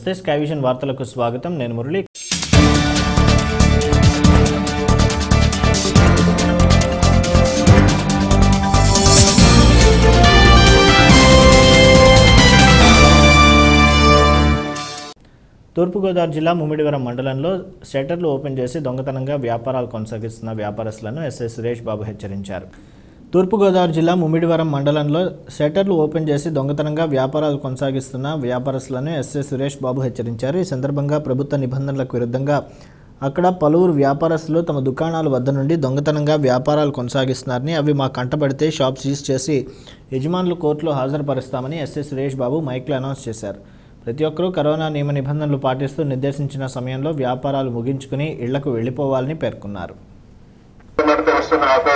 నమస్తే sky vision వార్తలకు స్వాగతం నేను మురళి తూర్పుగోదావరి జిల్లా ముమ్మిడివరం మండలంలో షట్టర్లు ఓపెన్ చేసి దొంగతనంగా వ్యాపారాలు కొనసాగిస్తున్న వ్యాపారస్తులను ఎస్ఐ సురేష్ బాబు హెచ్చరించారు తూర్పుగోదావరి జిల్లా ముమ్మిడివరం మండలంలో షట్టర్లు ఓపెన్ చేసి దొంగతనంగా వ్యాపారాలు కొనసాగిస్తున్న వ్యాపారస్తులను ఎస్ఐ సురేష్ బాబు హెచ్చరించారు ఈ సందర్భంగా ప్రభుత్వ నిబంధనలకు విరుద్ధంగా అక్కడ పలువురు వ్యాపారస్తులు తమ దుకాణాల వద్ద నుండి దొంగతనంగా వ్యాపారాలు కొనసాగిస్తున్నారని అవి మా కంటపడితే షాప్ సీజ్ చేసి యజమానులు కోర్టులో హాజరుపరుస్తామని ఎస్ఐ సురేష్ బాబు మైక్లో అనౌన్స్ చేశారు ప్రతి ఒక్కరూ కరోనా నియమ నిబంధనలు పాటిస్తూ నిర్దేశించిన సమయంలో వ్యాపారాలు ముగించుకుని ఇళ్లకు వెళ్లిపోవాలని పేర్కొన్నారు ఉన్నట్టు తెలుస్తుంది నాకు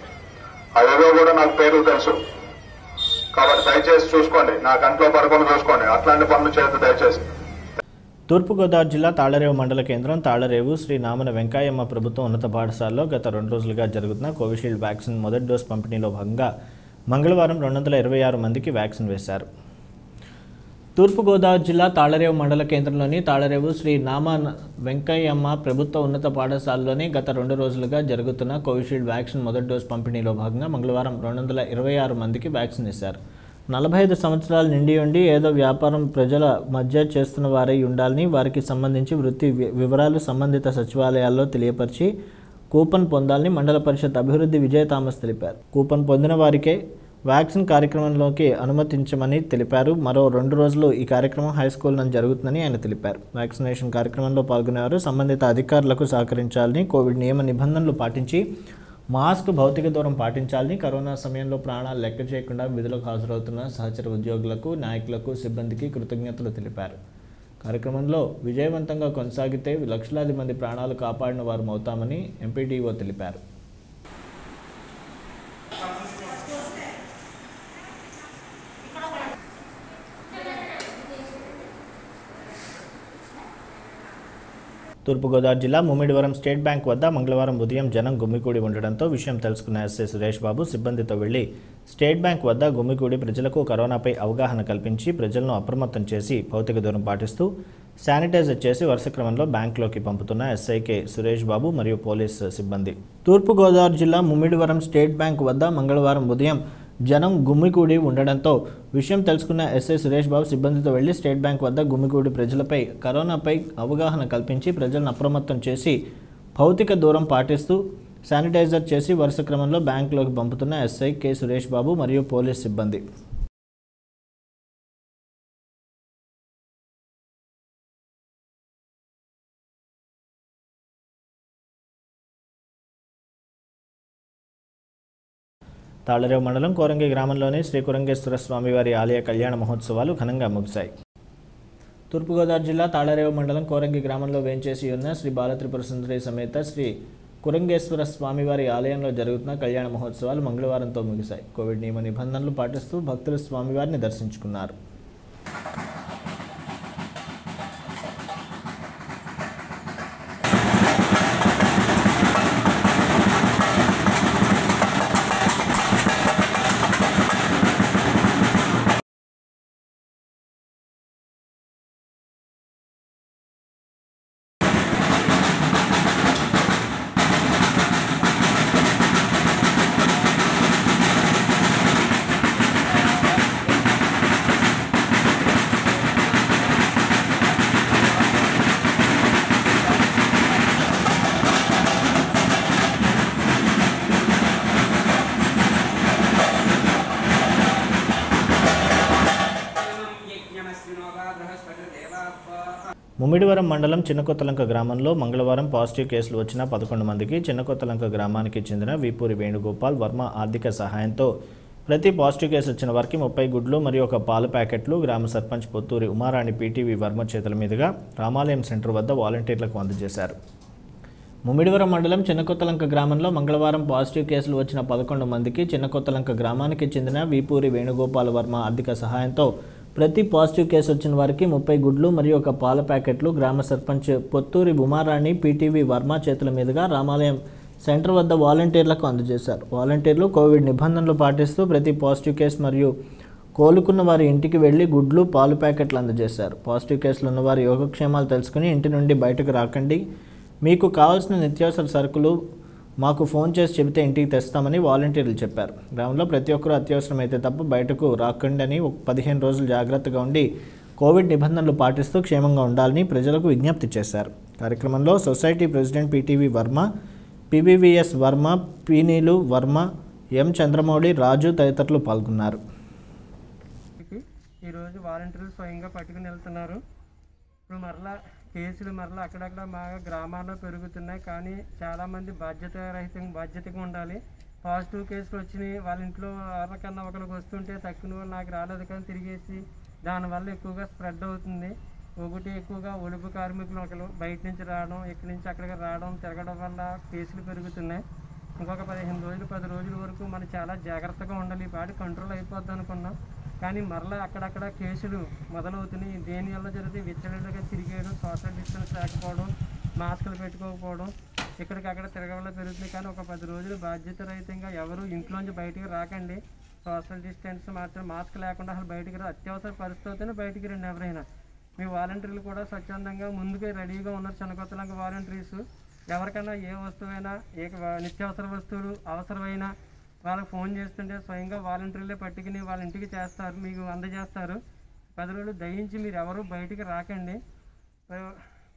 అవేవో కూడా నాకు పేర్లు తెలుసు కాబట్టి దయచేసి చూసుకోండి నా కంట్లో పడకుండా చూసుకోండి అట్లాంటి పనులు చేయొద్దు దయచేసి తూర్పుగోదావరి జిల్లా తాళరేవు మండల కేంద్రం తాళరేవు శ్రీ నామన వెంకాయమ్మ ప్రభుత్వ ఉన్నత పాఠశాలలో గత రెండు రోజులుగా జరుగుతున్న కోవిషీల్డ్ వ్యాక్సిన్ మొదటి డోస్ పంపిణీలో భాగంగా మంగళవారం రెండు వందల ఇరవై ఆరు మందికి వ్యాక్సిన్ వేశారు తూర్పుగోదావరి జిల్లా తాళరేవు మండల కేంద్రంలోని తాళరేవు శ్రీ నామ వెంకయ్యమ్మ ప్రభుత్వ ఉన్నత పాఠశాలలోని గత రెండు రోజులుగా జరుగుతున్న కోవిషీల్డ్ వ్యాక్సిన్ మొదటి డోస్ పంపిణీలో భాగంగా మంగళవారం రెండు వందల ఇరవై ఆరు మందికి వ్యాక్సిన్ వేశారు నలభై ఐదు సంవత్సరాలు నిండి ఉండి ఏదో వ్యాపారం ప్రజల మధ్య చేస్తున్న వారై ఉండాలని వారికి సంబంధించి వృత్తి వి- వివరాలు సంబంధిత సచివాలయాల్లో తెలియపరిచి కూపన్ పొందాలని మండల పరిషత్ అభివృద్ధి విజయ థామస్ తెలిపారు కూపన్ పొందిన వారికే వ్యాక్సిన్ కార్యక్రమంలోకి అనుమతించమని తెలిపారు మరో రెండు రోజులు ఈ కార్యక్రమం హై స్కూల్ నందు జరుగుతుందని ఆయన తెలిపారు వ్యాక్సినేషన్ కార్యక్రమంలో పాల్గొనేవారు సంబంధిత అధికారులకు సహకరించాలని కోవిడ్ నియమ నిబంధనలు పాటించి మాస్క్ భౌతిక దూరం పాటించాలని కరోనా సమయంలో ప్రాణాలు లెక్క చేయకుండా విధులకు హాజరవుతున్న సహచర ఉద్యోగులకు నాయకులకు సిబ్బందికి కృతజ్ఞతలు తెలిపారు కార్యక్రమంలో విజయవంతంగా కొనసాగితే లక్షలాది మంది ప్రాణాలు కాపాడిన వారు అవుతామని ఎంపీడీఓ తెలిపారు తూర్పుగోదావరి జిల్లా ముమ్మిడివరం స్టేట్ బ్యాంక్ వద్ద మంగళవారం ఉదయం జనం గుమ్మికూడి ఉండడంతో విషయం తెలుసుకున్న ఎస్ఐ సురేష్ బాబు సిబ్బందితో వెళ్లి స్టేట్ బ్యాంక్ వద్ద గుమ్మికూడి ప్రజలకు కరోనాపై అవగాహన కల్పించి ప్రజలను అప్రమత్తం చేసి భౌతిక దూరం పాటిస్తూ శానిటైజర్ చేసి వరుస క్రమంలో బ్యాంకులోకి పంపుతున్న ఎస్ఐకే సురేష్ బాబు మరియు పోలీస్ సిబ్బంది తూర్పుగోదావరి జిల్లా ముమ్మిడివరం స్టేట్ బ్యాంక్ వద్ద మంగళవారం ఉదయం జనం గుమ్మికూడి ఉండడంతో విషయం తెలుసుకున్న ఎస్ఐ సురేష్ బాబు సిబ్బందితో వెళ్లి స్టేట్ బ్యాంక్ వద్ద గుమ్మికూడి ప్రజలపై కరోనాపై అవగాహన కల్పించి ప్రజలను అప్రమత్తం చేసి భౌతిక దూరం పాటిస్తూ శానిటైజర్ చేసి వరుస క్రమంలో బ్యాంకులోకి పంపుతున్న ఎస్ఐ కె సురేష్ బాబు మరియు పోలీస్ సిబ్బంది తాళరేవు మండలం కోరంగి గ్రామంలోని శ్రీ కురంగేశ్వర స్వామివారి ఆలయ కళ్యాణ మహోత్సవాలు ఘనంగా ముగిశాయి తూర్పుగోదావరి జిల్లా తాళరేవు మండలం కోరంగి గ్రామంలో వేంచేసి ఉన్న శ్రీ బాలత్రిపుర సుందరి సమేత శ్రీ కురంగేశ్వర స్వామివారి ఆలయంలో జరుగుతున్న కళ్యాణ మహోత్సవాలు మంగళవారంతో ముగిశాయి కోవిడ్ నియమ నిబంధనలు పాటిస్తూ భక్తులు స్వామివారిని దర్శించుకున్నారు ముమ్మిడివరం మండలం చిన్నకొత్తలంక గ్రామంలో మంగళవారం పాజిటివ్ కేసులు వచ్చిన పదకొండు మందికి చిన్నకొత్తలంక గ్రామానికి చెందిన వీపూరి వేణుగోపాల్ వర్మ ఆర్థిక సహాయంతో ప్రతి పాజిటివ్ కేసు వచ్చిన వారికి ముప్పై గుడ్లు మరియు ఒక పాల ప్యాకెట్లు గ్రామ సర్పంచ్ పొత్తూరి ఉమారాణి పీటీవీ వర్మ చేతుల మీదుగా రామాలయం సెంటర్ వద్ద వాలంటీర్లకు అందజేశారు ముమ్మిడివరం మండలం చిన్నకొత్తలంక గ్రామంలో మంగళవారం పాజిటివ్ కేసులు వచ్చిన పదకొండు మందికి చిన్నకొత్తలంక గ్రామానికి చెందిన వీపూరి వేణుగోపాల వర్మ ఆర్థిక సహాయంతో ప్రతి పాజిటివ్ కేసు వచ్చిన వారికి ముప్పై గుడ్లు మరియు ఒక పాల ప్యాకెట్లు గ్రామ సర్పంచ్ పొత్తూరి ఉమారాణి పీటీవీ వర్మ చేతుల మీదుగా రామాలయం సెంటర్ వద్ద వాలంటీర్లకు అందజేశారు వాలంటీర్లు కోవిడ్ నిబంధనలు పాటిస్తూ ప్రతి పాజిటివ్ కేసు మరియు కోలుకున్న వారి ఇంటికి వెళ్లి గుడ్లు పాలు ప్యాకెట్లు అందజేశారు పాజిటివ్ కేసులు ఉన్నవారి యోగక్షేమాలు తెలుసుకుని ఇంటి నుండి బయటకు రాకండి మీకు కావాల్సిన నిత్యావసర సరుకులు మాకు ఫోన్ చేసి చెబితే ఇంటికి తెస్తామని వాలంటీర్లు చెప్పారు గ్రామంలో ప్రతి ఒక్కరూ అత్యవసరమైతే తప్ప బయటకు రాకండి అని ఒక పదిహేను రోజులు జాగ్రత్తగా ఉండి కోవిడ్ నిబంధనలు పాటిస్తూ క్షేమంగా ఉండాలని ప్రజలకు విజ్ఞప్తి చేశారు కార్యక్రమంలో society president PTV Varma PBVS Varma పీనీలు వర్మ ఎం చంద్రమౌళి రాజు తదితరులు పాల్గొన్నారు ఈరోజు వాలంటీర్లు స్వయంగా పట్టుకుని వెళ్తున్నారు ఇప్పుడు మరలా కేసులు మరలా అక్కడక్కడ బాగా గ్రామాల్లో పెరుగుతున్నాయి కానీ చాలామంది బాధ్యత రహితంగా బాధ్యతగా ఉండాలి పాజిటివ్ కేసులు వచ్చినాయి వాళ్ళ ఇంట్లో ఎవరికన్నా ఒకరికి వస్తుంటే తక్కువ వాళ్ళు నాకు రాలేదు కానీ తిరిగేసి దానివల్ల ఎక్కువగా స్ప్రెడ్ అవుతుంది ఒకటి ఎక్కువగా ఒలుపు కార్మికులు ఒకరు బయట నుంచి రావడం ఇక్కడి నుంచి అక్కడికి రావడం తిరగడం వల్ల కేసులు పెరుగుతున్నాయి ఇంకొక పదిహేను రోజులు పది రోజుల వరకు మనం చాలా జాగ్రత్తగా ఉండాలి ఈ పాటి కంట్రోల్ అయిపోద్ది అనుకున్నాం కానీ మరలా అక్కడక్కడ కేసులు మొదలవుతున్నాయి దేని వల్ల జరిగితే విచ్చలవిడిగా తిరిగేయడం సోషల్ డిస్టెన్స్ లేకపోవడం మాస్కులు పెట్టుకోకపోవడం ఇక్కడికి అక్కడ తిరగవల్ల పెరుగుతుంది కానీ ఒక పది రోజులు బాధ్యత రహితంగా ఎవరు ఇంట్లోంచి బయటికి రాకండి సోషల్ డిస్టెన్స్ మాత్రం మాస్క్ లేకుండా అసలు బయటికి రా అత్యవసర పరిస్థితితోనే బయటికి రండి ఎవరైనా మీ వాలంటీర్లు కూడా స్వచ్ఛందంగా ముందుకే రెడీగా ఉన్నారు చిన్నకొత్తలంగా వాలంటీర్స్ ఎవరికైనా ఏ వస్తువైనా ఏ నిత్యావసర వస్తువులు అవసరమైన వాళ్ళకి ఫోన్ చేస్తుంటే స్వయంగా వాలంటీర్లే పట్టుకుని వాళ్ళ ఇంటికి చేస్తారు మీకు అందజేస్తారు పది రోజులు దయించి మీరు ఎవరు బయటికి రాకండి ఆ,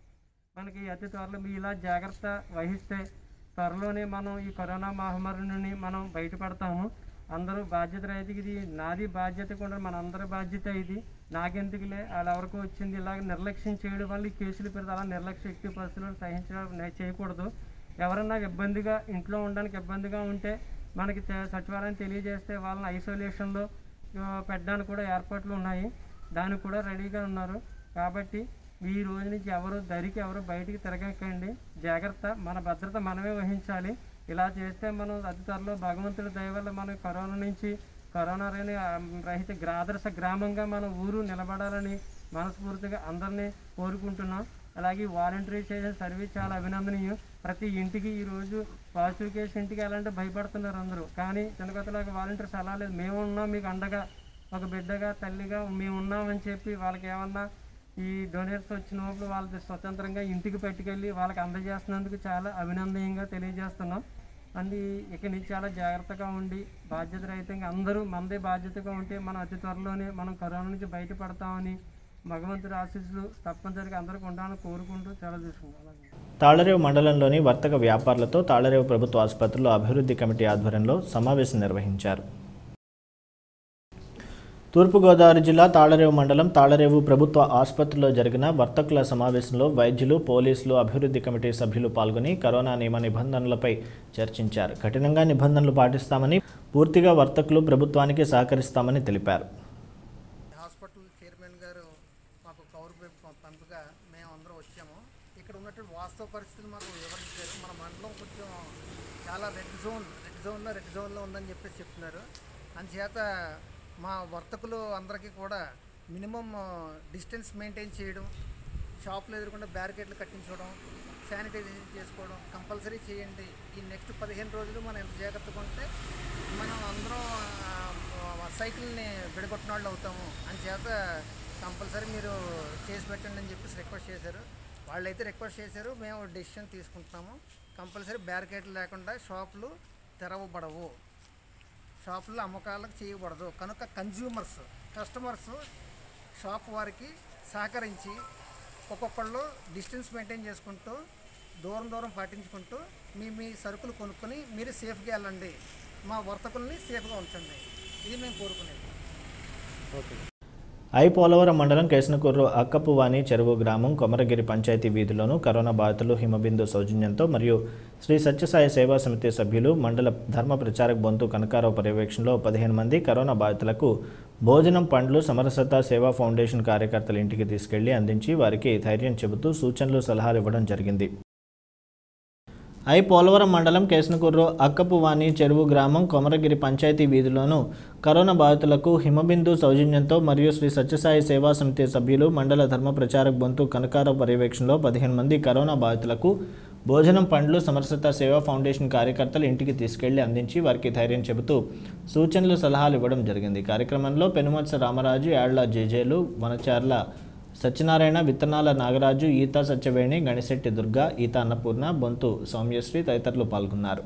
మనకి అతి త్వరలో మీ ఇలా జాగ్రత్త వహిస్తే త్వరలోనే మనం ఈ కరోనా మహమ్మారి నుండి మనం బయటపడతాము అందరూ బాధ్యత రైతుకి ఇది నాది బాధ్యత కూడా మన అందరి బాధ్యత ఇది నాకెందుకులే వాళ్ళు ఎవరికో వచ్చింది ఇలాగ నిర్లక్ష్యం చేయడం వల్ల ఈ కేసులు పెడితే అలా నిర్లక్ష్య ఎట్టి పరిస్థితులను సహించడం నే- చేయకూడదు ఎవరన్నా ఇబ్బందిగా ఇంట్లో ఉండడానికి ఇబ్బందిగా ఉంటే మనకి తె- సచివాలయం తెలియజేస్తే వాళ్ళని ఐసోలేషన్లో ఆ, పెట్టడానికి కూడా ఏర్పాట్లు ఉన్నాయి దానికి కూడా రెడీగా ఉన్నారు కాబట్టి ఈ రోజు నుంచి ఎవరు దరికి ఎవరు బయటికి తిరగకండి జాగ్రత్త మన భద్రత మనమే వహించాలి ఇలా చేస్తే మనం అతి త్వరలో భగవంతుడి దయ వల్ల మనం కరోనా నుంచి కరోనా రహిత రహిత గ్రా- ఆదర్శ గ్రామంగా మన ఊరు నిలబడాలని మనస్ఫూర్తిగా అందరినీ కోరుకుంటున్నాం అలాగే వాలంటరీ చేసిన సర్వీస్ చాలా అభినందనీయం ప్రతి ఇంటికి ఈ రోజు పాజిటివ్ కేసు ఇంటికి వెళ్ళాలంటే భయపడుతున్నారు అందరూ కానీ చిన్నకొత్తలాగా వాలంటీర్స్ అలా లేదు మేము ఉన్నాం మీకు అండగా ఒక బిడ్డగా తల్లిగా మేము ఉన్నామని చెప్పి వాళ్ళకి ఏమన్నా ఈ డొనేట్స్ వచ్చినప్పుడు వాళ్ళకి స్వతంత్రంగా ఇంటికి పట్టుకెళ్ళి వాళ్ళకి అందజేస్తున్నందుకు చాలా అభినందనీయంగా తెలియజేస్తున్నాం అంది ఇక్కడి నుంచి చాలా జాగ్రత్తగా ఉండి బాధ్యత రహితంగా అందరూ మనదే బాధ్యతగా ఉంటే మనం అతి త్వరలోనే మనం కరోనా నుంచి బయటపడతామని భగవంతుడి ఆశీస్సులు తప్పనిసరిగా అందరికీ ఉండాలని కోరుకుంటూ చాలా తీసుకుంటాం అలాగే తాళరేవు మండలంలోని వర్తక వ్యాపారులతో తాళరేవు ప్రభుత్వ ఆసుపత్రిలో అభివృద్ధి కమిటీ ఆధ్వర్యంలో సమావేశం నిర్వహించారు తూర్పుగోదావరి జిల్లా తాళరేవు మండలం తాళరేవు ప్రభుత్వ ఆసుపత్రిలో జరిగిన వర్తకుల సమావేశంలో వైద్యులు పోలీసులు అభివృద్ధి కమిటీ సభ్యులు పాల్గొని కరోనా నియమ నిబంధనలపై చర్చించారు కఠినంగా నిబంధనలు పాటిస్తామని పూర్తిగా వర్తకులు ప్రభుత్వానికి సహకరిస్తామని తెలిపారు హాస్పిటల్ చైర్మన్ గారు మాకు కౌరు పెంప- పంపగా మేము అందరం వచ్చాము ఇక్కడ ఉన్నటువంటి వాస్తవ పరిస్థితులు మాకు వివరించారు మన మండలం కొంచెం చాలా రెడ్ జోన్ రెడ్ జోన్లో రెడ్ జోన్లో ఉందని చెప్పేసి చెప్తున్నారు అందుచేత మా వర్తకులు అందరికీ కూడా మినిమం డిస్టెన్స్ మెయింటైన్ చేయడం షాపులు ఎదురకుండా బ్యారికేడ్లు కట్టించడం శానిటైజేషన్ చేసుకోవడం కంపల్సరీ చేయండి ఈ నెక్స్ట్ పదిహేను రోజులు మనం ఎంత జాగ్రత్తగా ఉంటే మనం అందరం ఆ, సైకిల్ని విడగొట్టిన వాళ్ళు అవుతాము అని చేత కంపల్సరీ మీరు చేసి పెట్టండి అని చెప్పేసి రిక్వెస్ట్ చేశారు వాళ్ళైతే రిక్వెస్ట్ చేశారు మేము డెసిషన్ తీసుకుంటున్నాము కంపల్సరీ బ్యారికేడ్లు లేకుండా షాపులు తెరవబడవు షాపుల్లో అమ్మకాలకు చేయకూడదు కనుక కన్జ్యూమర్స్ కస్టమర్స్ షాప్ వారికి సహకరించి ఒక్కొక్కళ్ళు డిస్టెన్స్ మెయింటైన్ చేసుకుంటూ దూరం దూరం పాటించుకుంటూ మీ మీ సరుకులు కొనుక్కొని మీరు సేఫ్గా వెళ్ళండి మా వర్తకుల్ని సేఫ్గా ఉంచండి ఇది మేము కోరుకునేది ఐ పోలవరం మండలం కేసనకూరు అక్కపువాని చెరువు గ్రామం కొమరగిరి పంచాయతీ వీధిలోను కరోనా బాధితులు హిమబిందు సౌజన్యంతో మరియు శ్రీ సత్యసాయి సేవా సమితి సభ్యులు మండల ధర్మ ప్రచారక బొంతు కనకారావు పర్యవేక్షణలో పదిహేను మంది కరోనా బాధితులకు భోజనం పండ్లు సమరసత సేవా ఫౌండేషన్ కార్యకర్తల ఇంటికి తీసుకెళ్లి అందించి వారికి ధైర్యం చెబుతూ సూచనలు సలహాలు ఇవ్వడం జరిగింది ఐ పోలవరం మండలం కేసనకూరు అక్కపువాని చెరువు గ్రామం కొమరగిరి పంచాయతీ వీధిలోను కరోనా బాధితులకు హిమబిందు సౌజన్యంతో మరియు శ్రీ సత్యసాయి సేవా సమితి సభ్యులు మండల ధర్మ ప్రచారక బొంతు కనకార పర్యవేక్షణలో పదిహేను మంది కరోనా బాధితులకు భోజనం పండ్లు సమరసత సేవా ఫౌండేషన్ కార్యకర్తలు ఇంటికి తీసుకెళ్లి అందించి వారికి ధైర్యం చెబుతూ సూచనలు సలహాలు ఇవ్వడం జరిగింది కార్యక్రమంలో పెనుమత్స రామరాజు యాళ్ల జేజేలు వనచార్ల సత్యనారాయణ విత్తనాల నాగరాజు ఈత సత్యవేణి గణిశెట్టి దుర్గా ఈత అన్నపూర్ణ బొంతు సౌమ్యశ్రీ తదితరులు పాల్గొన్నారు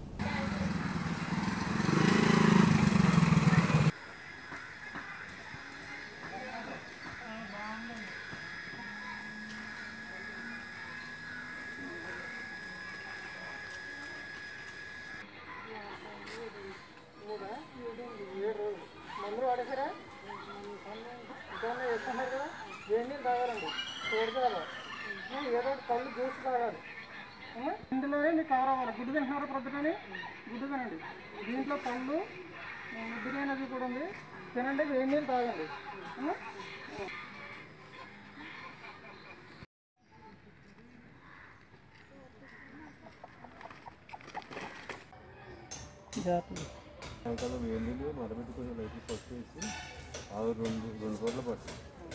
మందులు వాడేసారా ఇంకేమన్నా వేసుకుంటారు కదా వేడి నీళ్ళు తాగాలండి చూడదాలు ఏదో ఒకటి కళ్ళు జ్యూస్ తాగాలి ఉమ్మా? ఇందులోనే మీకు కవర్ అవ్వాలి గుడ్డు తింటున్నారా ప్రొద్దుటని గుడ్డు తినండి దీంట్లో పళ్ళు గుడ్డు అనేది కూడా ఉంది తినండి వేడి నీళ్ళు తాగండి ఉమ్మా? జాగ్రత్త సాయంకాలం వేడి నీళ్ళు మరబెట్టి కొంచెం లైట్లు పసుపు వేసి ఆరు రెండు రెండు పూటలు పట్టు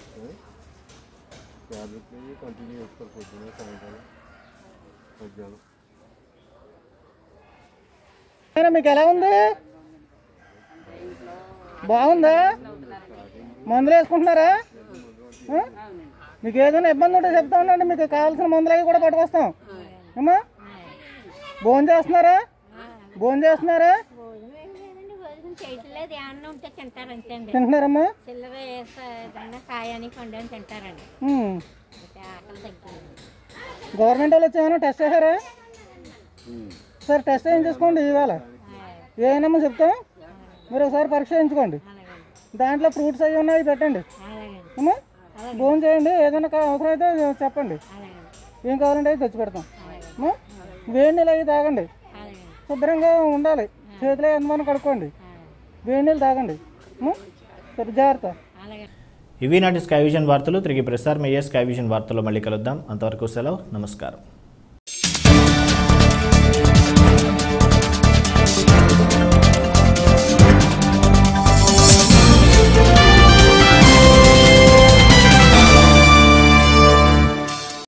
ట్యాబ్లెట్లు కంటిన్యూ చేసుకోవాలి పొద్దున్న సాయంకాలం మధ్యాహ్నం అయినా మీకు ఎలా ఉంది బాగుందా మందులు వేసుకుంటున్నారా ఆ? మీకు ఏదైనా ఇబ్బంది ఉంటే చెప్తా ఉండండి మీకు కావాల్సిన మందులు అవి కూడా పట్టుకొస్తాం అమ్మా భోజనం చేస్తున్నారా భోజనం చేస్తున్నారా భోజనం ఏం లేదండి భోజనం చేయట్లేదు ఏమన్నా ఉంటే తింటారు అంతే అండి తింటున్నారమ్మా చిల్లర ఏదన్నా కాయని పండుని తింటారండి ఉమ్. అయితే ఆకలి తగ్గింది గవర్నమెంట్ వాళ్ళు వచ్చి ఏమైనా టెస్ట్ చేశారా సరే టెస్ట్ చేయించుకోండి ఇవాళ ఏమైనా చెప్తాం మీరు ఒకసారి పరీక్ష చేయించుకోండి అలాగండి దాంట్లో ఫ్రూట్స్ అవి ఉన్నాయి భోజనం అలాగండి అమ్మా భోజనం చేయండి ఏదైనా కా- అవసరం అయితే చెప్పండి అలాగండి ఏం కావాలంటే అవి తెచ్చి పెడతాం అమ్మా? వేడి నీళ్ళు అవి తాగండి అలాగండి శుభ్రంగా ఉండాలి చేతిలో ఎంతమంది కడుక్కోండి వేడి నీళ్ళు తాగండి అమ్మా? సరే జాగ్రత్త అలాగే ఇవి నాటి స్కై విజన్ వార్తలు తిరిగి ప్రసారం అయ్యే స్కై విజన్ వార్తల్లో మళ్ళీ కలుద్దాం అంతవరకు సెలవు నమస్కారం